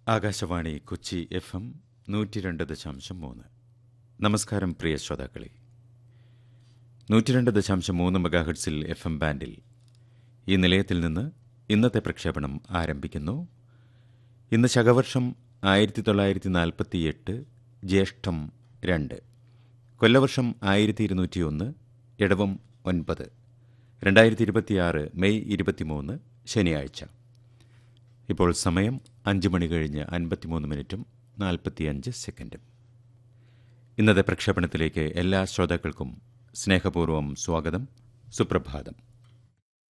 Akashvani Kochi F M നൂറ്റി രണ്ട് ദശാംശം മൂന്ന് നമസ്കാരം പ്രിയ ശ്രോതാക്കളെ നൂറ്റി രണ്ട് ദശാംശം മൂന്ന് മെഗാഹെഡ്സിൽ എഫ് എം ബാൻഡിൽ ഈ നിലയത്തിൽ നിന്ന് ഇന്നത്തെ പ്രക്ഷേപണം ആരംഭിക്കുന്നു ഇന്ന് ശകവർഷം ആയിരത്തി തൊള്ളായിരത്തി നാൽപ്പത്തി എട്ട് ജ്യേഷ്ഠം രണ്ട് കൊല്ലവർഷം ആയിരത്തി ഇരുന്നൂറ്റി ഒന്ന് ഇടവം ഒൻപത് രണ്ടായിരത്തി ഇരുപത്തിയാറ് മെയ് ഇരുപത്തിമൂന്ന് ശനിയാഴ്ച ഇപ്പോൾ സമയം അഞ്ച് മണി കഴിഞ്ഞ് അൻപത്തിമൂന്ന് മിനിറ്റും നാൽപ്പത്തിയഞ്ച് സെക്കൻഡും ഇന്നത്തെ പ്രക്ഷേപണത്തിലേക്ക് എല്ലാ ശ്രോതാക്കൾക്കും സ്നേഹപൂർവ്വം സ്വാഗതം സുപ്രഭാതം